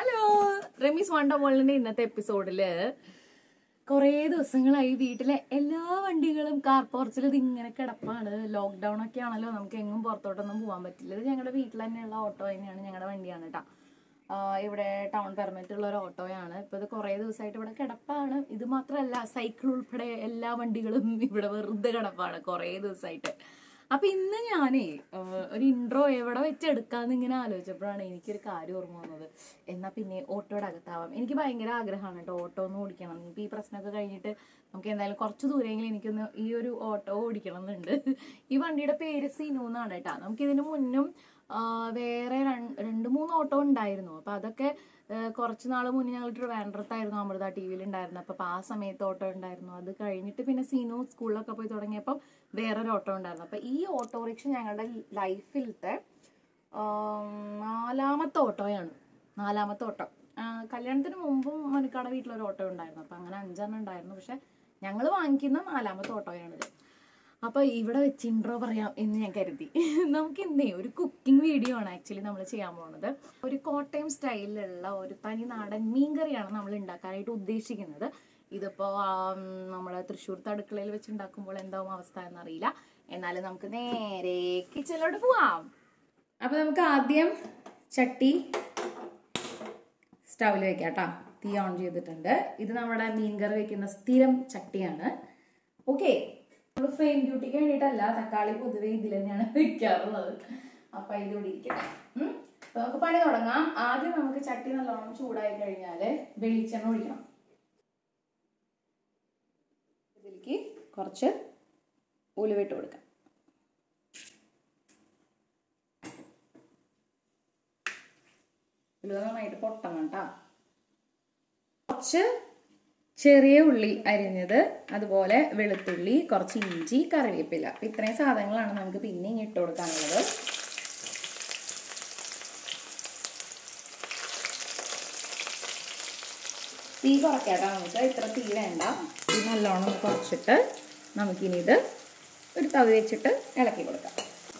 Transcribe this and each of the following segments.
Hello Ramees വണ്ടമോളിന്റെ ഇന്നത്തെ എപ്പിസോഡില് കുറേ ദിവസങ്ങളായി വീട്ടിലെ എല്ലാ വണ്ടികളും കാർ പോർച്ചിൽ ഇത് ഇങ്ങനെ കിടപ്പാണ് ലോക്ക്ഡൌൺ ഒക്കെ ആണല്ലോ നമുക്ക് എങ്ങും പുറത്തോട്ടൊന്നും പോകാൻ പറ്റില്ല ഇത് ഞങ്ങളുടെ വീട്ടിൽ തന്നെയുള്ള ഓട്ടോ തന്നെയാണ് ഞങ്ങളുടെ വണ്ടിയാണ് കേട്ടോ ഇവിടെ ടൗൺ പെർമിറ്റ് ഉള്ള ഒരു ഓട്ടോയാണ് ഇപ്പൊ ഇത് കുറേ ദിവസമായിട്ട് ഇവിടെ കിടപ്പാണ് ഇത് മാത്രമല്ല സൈക്കിൾ ഉൾപ്പെടെ എല്ലാ വണ്ടികളും ഇവിടെ വെറുതെ കിടപ്പാണ് കുറേ ദിവസമായിട്ട് അപ്പൊ ഇന്ന് ഞാനേ ആ, ഒരു ഇൻട്രോ എവിടെ വെച്ച് എടുക്കാന്ന് ഇങ്ങനെ ആലോചിച്ചപ്പോഴാണ് എനിക്കൊരു കാര്യം ഓർമ്മ വന്നത് എന്നാ പിന്നെ ഓട്ടോയുടെ അകത്താവാം എനിക്ക് ഭയങ്കര ആഗ്രഹമാണ് കേട്ടോ ഓട്ടോ ഒന്ന് ഓടിക്കണം ഇപ്പൊ ഈ പ്രശ്നമൊക്കെ കഴിഞ്ഞിട്ട് നമുക്ക് എന്തായാലും കുറച്ച് ദൂരെങ്കിലും എനിക്കൊന്ന് ഈ ഒരു ഓട്ടോ ഓടിക്കണം എന്നുണ്ട് ഈ വണ്ടിയുടെ പേര് സിനു എന്നാണ് കേട്ടോ നമുക്ക് ഇതിന് മുന്നും ആ, വേറെ രണ്ട് രണ്ട് മൂന്ന് ഓട്ടോ ഉണ്ടായിരുന്നു അപ്പൊ അതൊക്കെ ആ, കുറച്ച് നാൾ മുന്നേ ഞങ്ങൾ ട്രിവാൻഡ്രത്തായിരുന്നു അമൃത ടി വിയിൽ ഉണ്ടായിരുന്നു അപ്പൊ ആ സമയത്ത് ഓട്ടോ ഉണ്ടായിരുന്നു അത് കഴിഞ്ഞിട്ട് പിന്നെ സീനു സ്കൂളിലൊക്കെ പോയി തുടങ്ങിയപ്പോൾ വേറൊരു ഓട്ടോ ഉണ്ടായിരുന്നു അപ്പൊ ഈ ഓട്ടോറിക്ഷ ഞങ്ങളുടെ ലൈഫിലത്തെ ആം, നാലാമത്തെ ഓട്ടോയാണ് നാലാമത്തെ ഓട്ടോ ആ, കല്യാണത്തിന് മുമ്പും മനുക്കാട വീട്ടിലൊരു ഓട്ടോ ഉണ്ടായിരുന്നു അപ്പൊ അങ്ങനെ അഞ്ചെണ്ണം ഉണ്ടായിരുന്നു പക്ഷെ ഞങ്ങൾ വാങ്ങിക്കുന്ന നാലാമത്തെ ഓട്ടോയാണിത് അപ്പൊ ഇവിടെ വെച്ച് ഇൻട്രോ പറയാം എന്ന് ഞാൻ കരുതി നമുക്ക് ഇന്നേ ഒരു കുക്കിംഗ് വീഡിയോ ആണ് ആക്ച്വലി നമ്മൾ ചെയ്യാൻ പോകുന്നത് ഒരു കോട്ടയം സ്റ്റൈലിലുള്ള ഒരു തനി നാടൻ മീൻകറിയാണ് നമ്മൾ ഉണ്ടാക്കാനായിട്ട് ഉദ്ദേശിക്കുന്നത് ഇതിപ്പോ ആം, നമ്മള് തൃശ്ശൂർ അടുക്കളയിൽ വെച്ച് ഉണ്ടാക്കുമ്പോൾ എന്താവും അവസ്ഥ എന്നറിയില്ല എന്നാലും നമുക്ക് നേരെ കിച്ചണിലോട്ട് പോവാം അപ്പൊ നമുക്ക് ആദ്യം ചട്ടി സ്റ്റൗവിൽ വെക്കാം കേട്ടോ തീ ഓൺ ചെയ്തിട്ടുണ്ട് ഇത് നമ്മുടെ മീൻ കറി വെക്കുന്ന സ്ഥിരം ചട്ടിയാണ് ഓക്കെ നമ്മൾ ഫ്രെയിം ഡ്യൂട്ടിക്ക് വേണ്ടിയിട്ടല്ല തക്കാളി പൊതുവെ ഇതിൽ തന്നെയാണ് വെക്കാറുള്ളത് അപ്പൊ ഇത് ഇവിടെ ഇരിക്കട്ടെ ഉം. അപ്പൊ നമുക്ക് പണി തുടങ്ങാം ആദ്യം നമുക്ക് ചട്ടി നല്ലോണം ചൂടായി കഴിഞ്ഞാല് വെളിച്ചെണ്ണ ഒഴിക്കണം ഇതിലേക്ക് കുറച്ച് ഉലുവിട്ട് കൊടുക്കാം ഉലുവ നന്നായിട്ട് പൊട്ടണം കേട്ടോ കുറച്ച് ചെറിയ ഉള്ളി അരിഞ്ഞത് അതുപോലെ വെളുത്തുള്ളി കുറച്ച് ഇഞ്ചി കറിവേപ്പില അപ്പൊ ഇത്രയും സാധനങ്ങളാണ് നമുക്ക് പിന്നെ ഇനി ഇട്ട് കൊടുക്കാനുള്ളത് തീ കുറയ്ക്കാട്ടോ നമുക്ക് ഇത്ര തീ വേണ്ട തീ നല്ലോണം ഒന്ന് കുറച്ചിട്ട് നമുക്കിനി ഇത് ഒരു തവി വെച്ചിട്ട് ഇളക്കി കൊടുക്കാം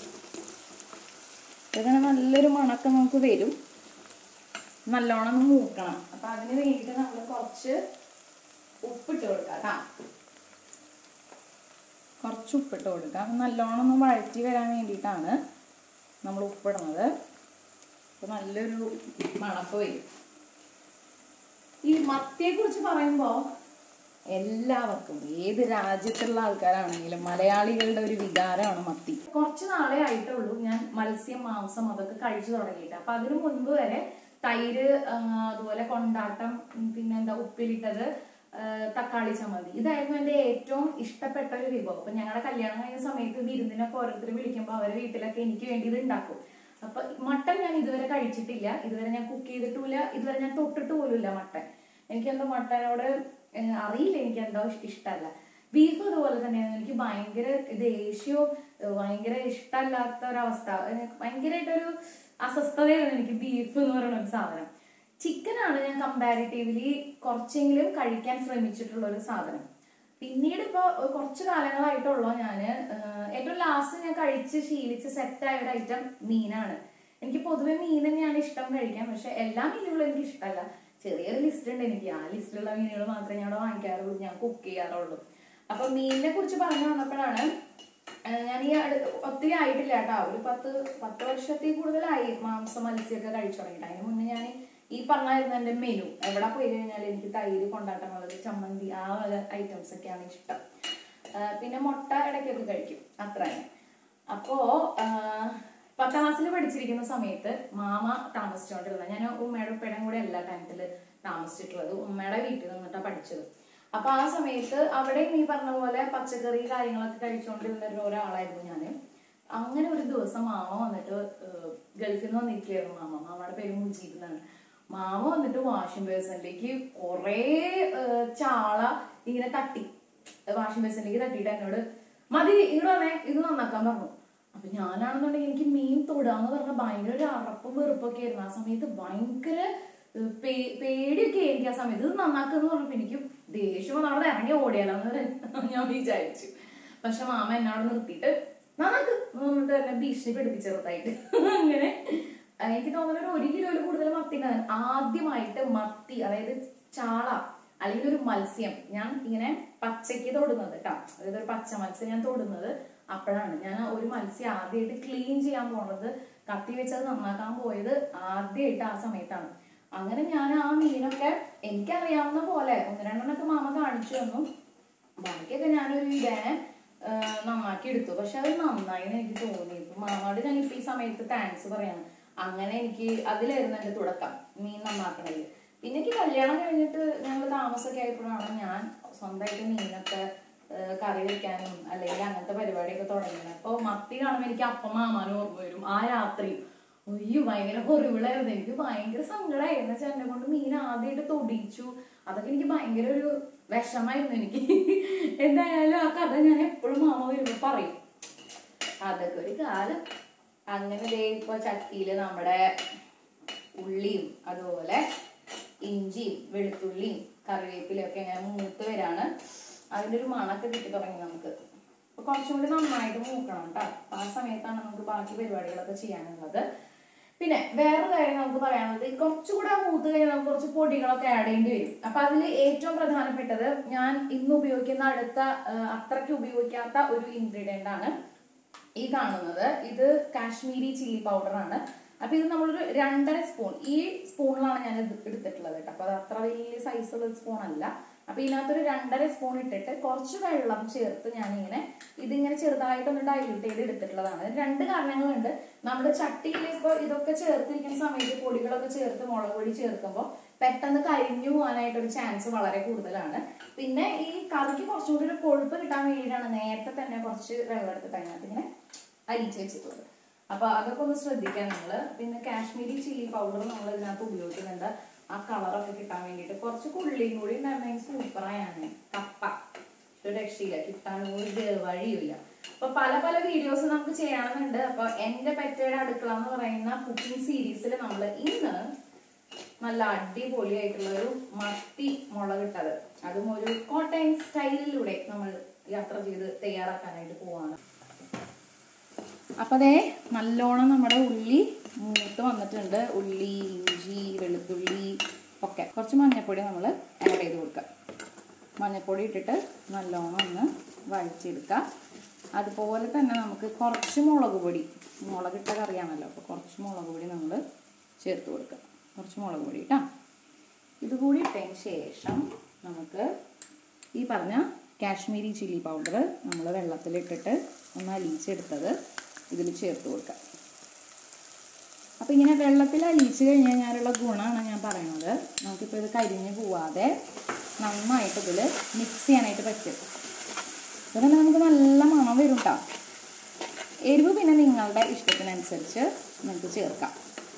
ഇങ്ങനെ നല്ലൊരു മണക്കം നമുക്ക് വരും നല്ലോണം ഒന്ന് മൂക്കണം അപ്പൊ അതിന് വേണ്ടിയിട്ട് നമ്മൾ കുറച്ച് ഉപ്പിട്ട് കൊടുക്കാം കേട്ടാ കുറച്ച് ഉപ്പിട്ട് കൊടുക്കാം നല്ലോണം ഒന്ന് വഴറ്റി വരാൻ വേണ്ടിയിട്ടാണ് നമ്മൾ ഉപ്പിടുന്നത് അപ്പൊ നല്ലൊരു മണക്ക് വരും ഈ മത്തിയെ കുറിച്ച് പറയുമ്പോൾ എല്ലാവർക്കും ഏത് രാജ്യത്തുള്ള ആൾക്കാരാണെങ്കിലും മലയാളികളുടെ ഒരു വികാരമാണ് മത്തി കുറച്ച് നാളെ ആയിട്ടുള്ളൂ ഞാൻ മത്സ്യം മാംസം അതൊക്കെ കഴിച്ചു തുടങ്ങിയിട്ട് അപ്പൊ അതിനു മുൻപ് വരെ തൈര് ആ, അതുപോലെ കൊണ്ടാട്ടം ഉം, പിന്നെന്താ ഉപ്പിലിട്ടത് ആ, തക്കാളി ചമ്മന്തി ഇതായിരുന്നു എന്റെ ഏറ്റവും ഇഷ്ടപ്പെട്ട ഒരു വിഭവം അപ്പൊ ഞങ്ങളുടെ കല്യാണം കഴിഞ്ഞ സമയത്ത് വിരുന്നിനൊക്കെ ഓരോരുത്തർ വിളിക്കുമ്പോൾ അവരെ വീട്ടിലൊക്കെ എനിക്ക് വേണ്ടി ഇത് ഉണ്ടാക്കും അപ്പൊ മട്ടൻ ഞാൻ ഇതുവരെ കഴിച്ചിട്ടില്ല ഇതുവരെ ഞാൻ കുക്ക് ചെയ്തിട്ടില്ല ഇതുവരെ ഞാൻ തൊട്ടിട്ട് പോലുമില്ല മട്ടൻ എനിക്കെന്തോ മട്ടനോട് ഏഹ്, അറിയില്ല എനിക്ക് എന്തോ ഇഷ്ടമല്ല ബീഫ് അതുപോലെ തന്നെയാണ് എനിക്ക് ഭയങ്കര ദേഷ്യവും ഏഹ്, ഭയങ്കര ഇഷ്ടമല്ലാത്ത ഒരവസ്ഥ എനിക്ക് ഭയങ്കരമായിട്ടൊരു അസ്വസ്ഥതയാണ് എനിക്ക് ബീഫ് എന്ന് പറയുന്ന ഒരു സാധനം ചിക്കനാണ് ഞാൻ കമ്പാരിറ്റീവ്ലി കുറച്ചെങ്കിലും കഴിക്കാൻ ശ്രമിച്ചിട്ടുള്ള ഒരു സാധനം പിന്നീട് ഇപ്പൊ കുറച്ച് കാലങ്ങളായിട്ടുള്ളൂ ഞാന് ഏഹ്, ഏറ്റവും ലാസ്റ്റ് ഞാൻ കഴിച്ച് ശീലിച്ച് സെറ്റായ ഒരു ഐറ്റം മീനാണ് എനിക്ക് പൊതുവെ മീൻ തന്നെയാണ് ഇഷ്ടം കഴിക്കാൻ പക്ഷെ എല്ലാ മീനുകളും എനിക്ക് ഇഷ്ടമല്ല ചെറിയൊരു ലിസ്റ്റ് ഉണ്ട് എനിക്ക് ആ ലിസ്റ്റിലുള്ള മീനുകൾ മാത്രമേ ഞാൻ ഇവിടെ വാങ്ങിക്കാറുള്ളൂ ഞാൻ കുക്ക് ചെയ്യാറുള്ളൂ അപ്പൊ മീനിനെ കുറിച്ച് പറഞ്ഞു വന്നപ്പോഴാണ് ഏഹ്, ഞാൻ ഈ അടു ഒത്തിരി ആയിട്ടില്ല കേട്ടോ ഒരു പത്ത് പത്ത് വർഷത്തിൽ കൂടുതലായി മാംസം മത്സ്യമൊക്കെ കഴിച്ചു തുടങ്ങിയിട്ട് അതിന് മുന്നേ ഞാൻ ഈ പറഞ്ഞായിരുന്നു എന്റെ മെനു എവിടെ പോയി കഴിഞ്ഞാൽ എനിക്ക് തൈര് കൊണ്ടാട്ടം മുളക് ചമ്മന്തി ആ വക ഐറ്റംസ് ഒക്കെയാണ് ഇഷ്ടം ആ, പിന്നെ മുട്ട ഇടയ്ക്കൊക്കെ കഴിക്കും അത്ര തന്നെ അപ്പോ ആ, പത്താം ക്ലാസ്സിൽ പഠിച്ചിരിക്കുന്ന സമയത്ത് മാമ താമസിച്ചുകൊണ്ടിരുന്ന ഞാൻ ഉമ്മയുടെ ഉപ്പയുടെയും കൂടെ എല്ലാ ടൈമിൽ താമസിച്ചിട്ടുള്ളത് ഉമ്മയുടെ വീട്ടിൽ നിന്നിട്ടാണ് പഠിച്ചത് അപ്പൊ ആ സമയത്ത് അവിടെയും ഈ പറഞ്ഞ പോലെ പച്ചക്കറി കാര്യങ്ങളൊക്കെ കഴിച്ചുകൊണ്ടിരുന്ന ഒരു ഒരാളായിരുന്നു ഞാൻ അങ്ങനെ ഒരു ദിവസം മാമ വന്നിട്ട് ഏഹ്, ഗൾഫിൽ നിന്ന് വന്നിരിക്കുകയായിരുന്നു മാമ മാമയുടെ പേര് മുജീബ് എന്നാണ് മാമ വന്നിട്ട് വാഷിംഗ് ബേസിനിലേക്ക് കുറേ ഏഹ്, ചാള ഇങ്ങനെ തട്ടി വാഷിംഗ് ബേസിനിലേക്ക് തട്ടിയിട്ട് എന്നോട് മതി ഇങ്ങോട്ട് വന്നേ ഇത് നന്നാക്കാൻ പറഞ്ഞു അപ്പൊ ഞാനാണെന്നുണ്ടെങ്കിൽ എനിക്ക് മീൻ തൊടാന്ന് പറഞ്ഞ ഭയങ്കര ഒരു അറപ്പും വെറുപ്പൊക്കെ ആയിരുന്നു ആ സമയത്ത് ഭയങ്കര ഏഹ്, പേ- പേടിയൊക്കെ എനിക്ക് ആ സമയത്ത് ഇത് നന്നാക്കുന്ന പറഞ്ഞപ്പോ എനിക്ക് ദേഷ്യം വന്ന് അവിടെ ഇറങ്ങി ഓടിയാലോന്ന് വരെ ഞാൻ വിചാരിച്ചു പക്ഷെ മാമ എന്നോട് നിർത്തിയിട്ട് നന്നാക്ക് എന്ന് പറഞ്ഞിട്ട് എന്നെ ഭീഷണിപ്പെടുത്തി ചെറുതായിട്ട് അങ്ങനെ എനിക്ക് തോന്നുന്നു ഒരു ഒരു കിലോയിൽ കൂടുതൽ മത്തി മത്തിനെ ആദ്യമായിട്ട് മത്തി അതായത് ചാള അല്ലെങ്കിൽ ഒരു മത്സ്യം ഞാൻ ഇങ്ങനെ പച്ചയ്ക്ക് തൊടുന്നത് കേട്ടോ അതായത് ഒരു പച്ച മത്സ്യം ഞാൻ തൊടുന്നത് അപ്പോഴാണ് ഞാൻ ഒരു മത്സ്യം ആദ്യമായിട്ട് ക്ലീൻ ചെയ്യാൻ പോണത് കത്തി വെച്ചത് നന്നാക്കാൻ പോയത് ആദ്യമായിട്ട് ആ സമയത്താണ് അങ്ങനെ ഞാൻ ആ മീനൊക്കെ എനിക്കറിയാവുന്ന പോലെ ഒന്ന് രണ്ടെണ്ണൊക്കെ മാമ കാണിച്ചു തന്നു ബാക്കിയൊക്കെ ഞാനൊരു ഇതേനെ ആ, നന്നാക്കി എടുത്തു പക്ഷെ അത് നന്നായി എന്ന് എനിക്ക് തോന്നി ഇപ്പൊ മാമാട് ഞാൻ ഇപ്പൊ ഈ സമയത്ത് താങ്ക്സ് പറയാണ് അങ്ങനെ എനിക്ക് അതിലായിരുന്നു എന്റെ തുടക്കം മീൻ നന്നാക്കണതിൽ പിന്നെ എനിക്ക് കല്യാണം കഴിഞ്ഞിട്ട് ഞങ്ങൾ താമസമൊക്കെ ആയപ്പോഴാണ് ഞാൻ സ്വന്തമായിട്ട് മീനൊക്കെ ആ, കറി വെക്കാനും അല്ലെങ്കിൽ അങ്ങനത്തെ പരിപാടിയൊക്കെ തുടങ്ങിയത് അപ്പൊ മത്തി കാണുമ്പോൾ എനിക്ക് അപ്പം മാമാനും ഓർമ്മ വരും ആ രാത്രി അയ്യോ ഭയങ്കര ഹൊറിവിളായിരുന്നു എനിക്ക് ഭയങ്കര സങ്കടമായി എന്ന് വെച്ചാൽ എന്നെ കൊണ്ട് മീൻ ആദ്യമായിട്ട് തൊടിച്ചു അതൊക്കെ എനിക്ക് ഭയങ്കര ഒരു വിഷമായിരുന്നു എനിക്ക് എന്തായാലും ആ കഥ ഞാൻ എപ്പോഴും മാമ വരുമ്പോ പറയും അതൊക്കെ ഒരു കാലം അങ്ങനെ ദേ ഇപ്പൊ ചട്ടിയില് നമ്മുടെ ഉള്ളിയും അതുപോലെ ഇഞ്ചിയും വെളുത്തുള്ളിയും കറിവേപ്പിലയും ഒക്കെ ഇങ്ങനെ മൂത്ത് വരാണ് അതിന്റെ ഒരു മണൊക്കെ കിട്ടി തുടങ്ങി നമുക്ക് അപ്പൊ കുറച്ചും കൂടി നന്നായിട്ട് മൂക്കണം കേട്ടോ അപ്പൊ ആ സമയത്താണ് നമുക്ക് ബാക്കി പരിപാടികളൊക്കെ ചെയ്യാനുള്ളത് പിന്നെ വേറൊരു കാര്യം നമുക്ക് പറയാനുള്ളത് ഈ കുറച്ചുകൂടെ മൂത്ത് കഴിഞ്ഞാൽ നമുക്ക് കുറച്ച് പൊടികളൊക്കെ ആഡ് ചെയ്യേണ്ടി വരും അപ്പൊ അതിൽ ഏറ്റവും പ്രധാനപ്പെട്ടത് ഞാൻ ഇന്ന് ഉപയോഗിക്കുന്ന അടുത്ത ആ, അത്രയ്ക്ക് ഉപയോഗിക്കാത്ത ഒരു ഇൻഗ്രീഡിയന്റ് ആണ് ഈ കാണുന്നത് ഇത് കാശ്മീരി ചില്ലി പൗഡർ ആണ് അപ്പൊ ഇത് നമ്മളൊരു രണ്ടര സ്പൂൺ ഈ സ്പൂണിലാണ് ഞാൻ ഇത് എടുത്തിട്ടുള്ളത് കേട്ടോ അപ്പൊ അത് അത്ര വലിയ സൈസുള്ള സ്പൂൺ അല്ല അപ്പൊ ഇതിനകത്തൊരു രണ്ടര സ്പൂൺ ഇട്ടിട്ട് കുറച്ച് വെള്ളം ചേർത്ത് ഞാനിങ്ങനെ ഇതിങ്ങനെ ചെറുതായിട്ടൊന്ന് ഡൈല്യൂട്ട് ചെയ്ത് എടുത്തിട്ടുള്ളതാണ് അതിന് രണ്ട് കാരണങ്ങളുണ്ട് നമ്മുടെ ചട്ടിയിൽ ഇപ്പോൾ ഇതൊക്കെ ചേർത്തിരിക്കുന്ന സമയത്ത് പൊടികളൊക്കെ ചേർത്ത് മുളക് പൊടി ചേർക്കുമ്പോൾ പെട്ടെന്ന് കരിഞ്ഞു പോകാനായിട്ട് ഒരു ചാൻസ് വളരെ കൂടുതലാണ് പിന്നെ ഈ കറിക്ക് കുറച്ചും കൂടി ഒരു കൊഴുപ്പ് കിട്ടാൻ വേണ്ടിയിട്ടാണ് നേരത്തെ തന്നെ കുറച്ച് വെള്ളം എടുത്തിട്ട് അതിനകത്ത് ഇങ്ങനെ അരിച്ച് വെച്ചിട്ടുള്ളത് അപ്പൊ അതൊക്കെ ഒന്ന് ശ്രദ്ധിക്കാം നിങ്ങള് പിന്നെ കാശ്മീരി ചില്ലി പൗഡർ നമ്മൾ ഇതിനകത്ത് ഉപയോഗിക്കുന്നുണ്ട് ആ കളറൊക്കെ കിട്ടാൻ വേണ്ടിയിട്ട് കുറച്ച് ഉള്ളിയും കൂടി ഉണ്ടായിരുന്നെങ്കിൽ സൂപ്പറായാണ് കപ്പ ഒരു രക്ഷയില്ല കിട്ടാൻ ഒരു വഴിയില്ല അപ്പൊ പല പല വീഡിയോസ് നമുക്ക് ചെയ്യണമെന്നുണ്ട് അപ്പൊ എന്റെ പെറ്റയുടെ അടുക്കള എന്ന് പറയുന്ന കുക്കിംഗ് സീരീസിൽ നമ്മൾ ഇന്ന് നല്ല അടിപൊളിയായിട്ടുള്ള ഒരു മത്തി മുളകിട്ടത് അതും ഒരു കോട്ടയം സ്റ്റൈലിലൂടെ നമ്മൾ യാത്ര ചെയ്ത് തയ്യാറാക്കാനായിട്ട് പോവാണ് അപ്പൊ അതേ നല്ലോണം നമ്മുടെ ഉള്ളി മൂത്ത് വന്നിട്ടുണ്ട് ഉള്ളി ഇഞ്ചി വെളുത്തുള്ളി ഒക്കെ കുറച്ച് മഞ്ഞൾപ്പൊടി നമ്മൾ ആഡ് ചെയ്ത് കൊടുക്കുക മഞ്ഞൾപ്പൊടി ഇട്ടിട്ട് നല്ലോണം ഒന്ന് വഴിച്ചെടുക്കുക അതുപോലെ തന്നെ നമുക്ക് കുറച്ച് മുളക് പൊടി മുളകിട്ട കറിയാണല്ലോ അപ്പോൾ കുറച്ച് മുളക് പൊടി നമ്മൾ ചേർത്ത് കൊടുക്കുക കുറച്ച് മുളക് പൊടി കേട്ടോ ഇത് കൂടി ഇട്ടതിന് ശേഷം നമുക്ക് ഈ പറഞ്ഞ കാശ്മീരി ചില്ലി പൗഡർ നമ്മൾ വെള്ളത്തിലിട്ടിട്ട് ഒന്ന് അലിയിച്ചെടുത്തത് ഇതിൽ ചേർത്ത് കൊടുക്കാം അപ്പം ഇങ്ങനെ വെള്ളത്തിൽ അലിയിച്ച് കഴിഞ്ഞ് കഴിഞ്ഞാലുള്ള ഗുണമാണ് ഞാൻ പറയുന്നത് നമുക്കിപ്പോൾ ഇത് കരിഞ്ഞ് പോവാതെ നന്നായിട്ട് ഇതിൽ മിക്സ് ചെയ്യാനായിട്ട് പറ്റും അപ്പോൾ തന്നെ നമുക്ക് നല്ല മണം വരും കേട്ടോ എരിവ് പിന്നെ നിങ്ങളുടെ ഇഷ്ടത്തിനനുസരിച്ച് നമുക്ക് ചേർക്കാം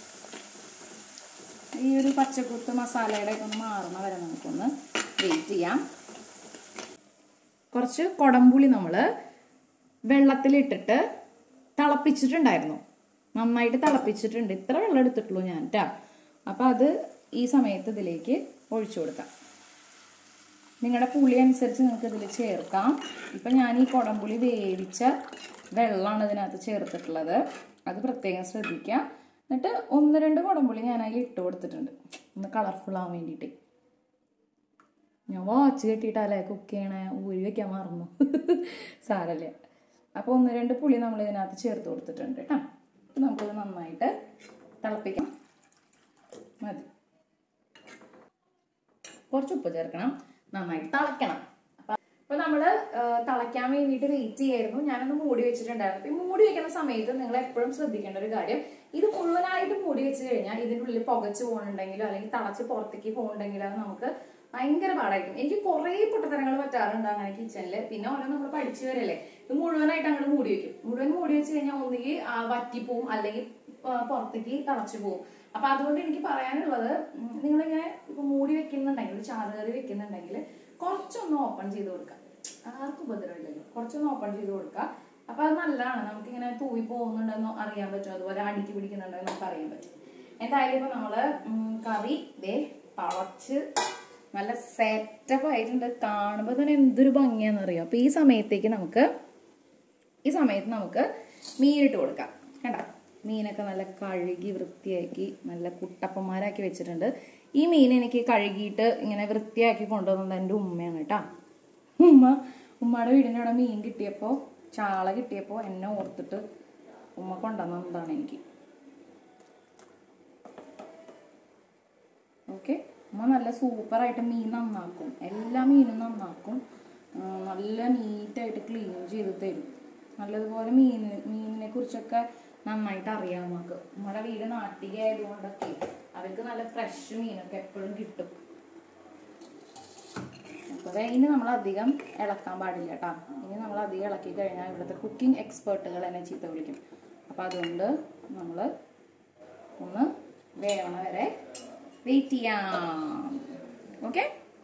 ഈ ഒരു പച്ചക്കുത്ത് മസാലയുടെ ഒക്കെ ഒന്ന് മാറുന്ന വരെ നമുക്കൊന്ന് വെയിറ്റ് ചെയ്യാം കുറച്ച് കൊടംപുളി നമ്മൾ വെള്ളത്തിലിട്ടിട്ട് തിളപ്പിച്ചിട്ടുണ്ടായിരുന്നു നന്നായിട്ട് തിളപ്പിച്ചിട്ടുണ്ട് ഇത്ര വെള്ളം എടുത്തിട്ടുള്ളൂ ഞാൻ കേട്ടോ അപ്പം അത് ഈ സമയത്ത് ഇതിലേക്ക് ഒഴിച്ചു കൊടുക്കാം നിങ്ങളുടെ പുളി അനുസരിച്ച് നിങ്ങൾക്ക് ഇതിൽ ചേർക്കാം ഇപ്പം ഞാൻ ഈ കുടംപുളി വേവിച്ച വെള്ളമാണ് ഇതിനകത്ത് ചേർത്തിട്ടുള്ളത് അത് പ്രത്യേകം ശ്രദ്ധിക്കുക എന്നിട്ട് ഒന്ന് രണ്ട് കുടംപുളി ഞാൻ അതിൽ ഇട്ട് കൊടുത്തിട്ടുണ്ട് ഒന്ന് കളർഫുൾ ആവാൻ വേണ്ടിയിട്ട് ഞാൻ വാച്ച് കെട്ടിയിട്ടല്ലേ കുക്ക് ചെയ്യണേ ഊരി വെക്കാൻ മറന്നു സാരല്ല അപ്പോൾ ഒന്ന് രണ്ട് പുളി നമ്മൾ ഇതിനകത്ത് ചേർത്ത് കൊടുത്തിട്ടുണ്ട് കേട്ടോ അപ്പം നമുക്കിത് നന്നായിട്ട് തിളപ്പിക്കാം മതി കുറച്ച് ഉപ്പ് ചേർക്കണം നന്നായിട്ട് തിളയ്ക്കണം അപ്പൊ അപ്പൊ നമ്മള് ആ, തിളയ്ക്കാൻ വേണ്ടിയിട്ട് വെയിറ്റ് ചെയ്യായിരുന്നു ഞാനൊന്ന് മൂടി വെച്ചിട്ടുണ്ടായിരുന്നു അപ്പൊ ഈ മൂടി വെക്കുന്ന സമയത്ത് നിങ്ങൾ എപ്പോഴും ശ്രദ്ധിക്കേണ്ട ഒരു കാര്യം ഇത് മുഴുവനായിട്ട് മൂടി വെച്ച് കഴിഞ്ഞാൽ ഇതിന്റെ ഉള്ളിൽ പുകച്ച് പോകുന്നുണ്ടെങ്കിലോ അല്ലെങ്കിൽ തിളച്ച് പുറത്തേക്ക് പോകുന്നുണ്ടെങ്കിലോ അത് നമുക്ക് ഭയങ്കര പാടായിരിക്കും എനിക്ക് കുറേ പൊട്ടത്തരങ്ങൾ പറ്റാറുണ്ട് അങ്ങനെ കിച്ചണിൽ പിന്നെ ഓരോ നമ്മൾ പഠിച്ചു വരല്ലേ ഇത് മുഴുവനായിട്ട് അങ്ങോട്ട് മൂടി വെക്കും മുഴുവൻ മൂടി വെച്ച് കഴിഞ്ഞാൽ ഒന്നുകിൽ വറ്റിപ്പോവും അല്ലെങ്കിൽ ആ, പുറത്തേക്ക് തിളച്ചു പോകും അപ്പൊ അതുകൊണ്ട് എനിക്ക് പറയാനുള്ളത് ഉം, നിങ്ങളിങ്ങനെ ഇപ്പൊ മൂടി വെക്കുന്നുണ്ടെങ്കിൽ ചാറുകറി വെക്കുന്നുണ്ടെങ്കിൽ കുറച്ചൊന്ന് ഓപ്പൺ ചെയ്ത് കൊടുക്കുക ആർക്കും ഉപദ്രവമില്ലല്ലോ കുറച്ചൊന്ന് ഓപ്പൺ ചെയ്ത് കൊടുക്കുക അപ്പൊ അത് നല്ലതാണ് നമുക്കിങ്ങനെ തൂവി പോകുന്നുണ്ടെന്നോ അറിയാൻ പറ്റും അതുപോലെ അടുക്കി പിടിക്കുന്നുണ്ടോ എന്ന് നമുക്ക് അറിയാൻ പറ്റും എന്തായാലും ഇപ്പൊ നമ്മള് ഉം, കറി ദേ തളച്ച് നല്ല സെറ്റപ്പ് ആയിട്ടുണ്ട് കാണുമ്പോൾ തന്നെ എന്തൊരു ഭംഗിയാണെന്നറിയാം അപ്പൊ ഈ സമയത്തേക്ക് നമുക്ക് ഈ സമയത്ത് നമുക്ക് മീനിട്ട് കൊടുക്കാം കണ്ട മീനൊക്കെ നല്ല കഴുകി വൃത്തിയാക്കി നല്ല കുട്ടപ്പന്മാരാക്കി വെച്ചിട്ടുണ്ട് ഈ മീൻ എനിക്ക് കഴുകിയിട്ട് ഇങ്ങനെ വൃത്തിയാക്കി കൊണ്ടുവന്നത് എൻ്റെ ഉമ്മയാണ് കേട്ടോ ഉമ്മ ഉമ്മയുടെ വീടിൻ്റെ അവിടെ മീൻ കിട്ടിയപ്പോൾ ചാള കിട്ടിയപ്പോൾ എന്നെ ഓർത്തിട്ട് ഉമ്മ കൊണ്ടുവന്നതാണ് എനിക്ക് ഓക്കെ ഉമ്മ നല്ല സൂപ്പറായിട്ട് മീൻ നന്നാക്കും എല്ലാ മീനും നന്നാക്കും ആ, നല്ല നീറ്റായിട്ട് ക്ലീൻ ചെയ്ത് തരും നല്ലതുപോലെ മീൻ മീനിനെ കുറിച്ചൊക്കെ നന്നായിട്ട് അറിയാം നമുക്ക് നമ്മുടെ വീട് നാട്ടിക ആയതുകൊണ്ടൊക്കെ അവർക്ക് നല്ല ഫ്രഷ് മീനൊക്കെ എപ്പോഴും കിട്ടും അപ്പോൾ ദേ ഇനി നമ്മൾ അധികം ഇളക്കാൻ പാടില്ല കേട്ടോ ഇനി നമ്മൾ അധികം ഇളക്കി കഴിഞ്ഞാൽ ഇവിടുത്തെ കുക്കിംഗ് എക്സ്പേർട്ടുകൾ എന്നെ ചീത്ത വിളിക്കും അപ്പോൾ അതുകൊണ്ട് നമ്മൾ ഒന്ന് വേവണ വരെ വെയിറ്റ് ചെയ്യാം ഓക്കെ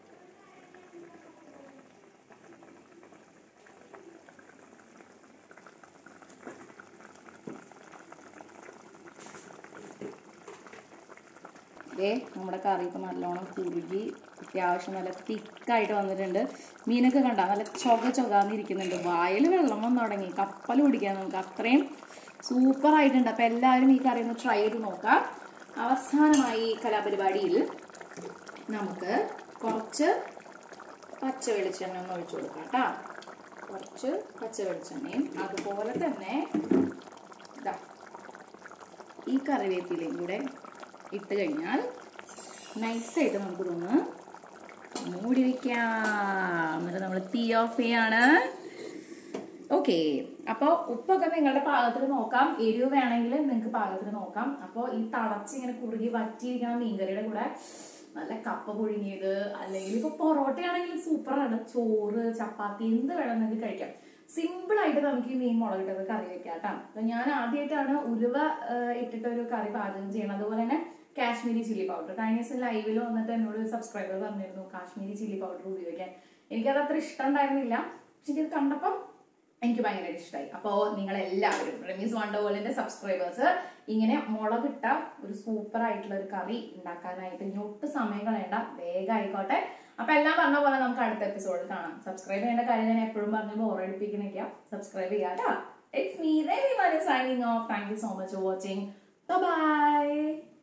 ഏ നമ്മുടെ കറി ഇപ്പം നല്ലോണം കുറുകി അത്യാവശ്യം നല്ല തിക്കായിട്ട് വന്നിട്ടുണ്ട് മീനൊക്കെ കണ്ട നല്ല ചൊക ചൊകാന്നിരിക്കുന്നുണ്ട് വായിൽ വെള്ളം വന്നു തുടങ്ങി കപ്പൽ പിടിക്കാൻ നമുക്ക് അത്രയും സൂപ്പർ ആയിട്ടുണ്ട് അപ്പം എല്ലാവരും ഈ കറി ഒന്ന് ട്രൈ ചെയ്ത് നോക്കാം അവസാനമായി കലാപരിപാടിയിൽ നമുക്ക് കുറച്ച് പച്ച വെളിച്ചെണ്ണ ഒന്ന് ഒഴിച്ചു കൊടുക്കാം കേട്ടോ കുറച്ച് പച്ച വെളിച്ചെണ്ണയും അതുപോലെ തന്നെ ഇതാ ഈ കറിവേപ്പിലയും കൂടെ ഇട്ട് കഴിഞ്ഞാൽ നൈസായിട്ട് നമുക്കിതൊന്ന് മൂടി വെക്കാം എന്നിട്ട് നമ്മൾ തീ ഓഫ് ചെയ്യാണ് ഓക്കെ അപ്പോൾ ഉപ്പൊക്കെ നിങ്ങളുടെ പാകത്തിന് നോക്കാം എരിവ് വേണമെങ്കിൽ നിങ്ങൾക്ക് പാകത്തിന് നോക്കാം അപ്പോൾ ഈ തളച്ച് ഇങ്ങനെ കുറുകി വറ്റിയിരിക്കണ മീൻകറിയുടെ കൂടെ നല്ല കപ്പ പുഴുങ്ങിയത് അല്ലെങ്കിൽ ഇപ്പൊ പൊറോട്ട ആണെങ്കിൽ സൂപ്പറാണ് ചോറ് ചപ്പാത്തി എന്ത് വേണം നിങ്ങൾക്ക് കഴിക്കാം സിമ്പിൾ ആയിട്ട് നമുക്ക് ഈ മീൻ മുളകിട്ടത് കറി വെക്കാം കേട്ടോ അപ്പൊ ഞാൻ ആദ്യമായിട്ടാണ് ഉലുവ ആ, ഇട്ടിട്ട് ഒരു കറി പാചകം ചെയ്യണം അതുപോലെ തന്നെ കാശ്മീരി ചില്ലി പൗഡർ കഴിഞ്ഞ ദിവസം ലൈവിൽ വന്നിട്ട് എന്നോട് സബ്സ്ക്രൈബർ പറഞ്ഞിരുന്നു കാശ്മീരി ചില്ലി പൗഡർ ഉപയോഗിക്കാൻ എനിക്കത് അത്ര ഇഷ്ടം ഉണ്ടായിരുന്നില്ല പക്ഷെ എനിക്കത് കണ്ടപ്പം എനിക്ക് ഭയങ്കര ഇഷ്ടമായി അപ്പോൾ നിങ്ങൾ എല്ലാവരും റെമീസ് വണ്ടർ വേൾഡിന്റെ സബ്സ്ക്രൈബേഴ്സ് ഇങ്ങനെ മുളകിട്ട ഒരു സൂപ്പർ ആയിട്ടുള്ള ഒരു കറി ഉണ്ടാക്കാനായിട്ട് ഇനി ഒട്ടും സമയം കളയണ്ട വേഗം ആയിക്കോട്ടെ അപ്പൊ എല്ലാം പറഞ്ഞ പോലെ നമുക്ക് അടുത്ത എപ്പിസോഡ് കാണാം സബ്സ്ക്രൈബ് ചെയ്യേണ്ട കാര്യം ഞാൻ എപ്പോഴും പറഞ്ഞ് ബോറടിപ്പിക്കണില്ല സബ്സ്ക്രൈബ് ചെയ്യാം it's me signing off thank you so much for watching by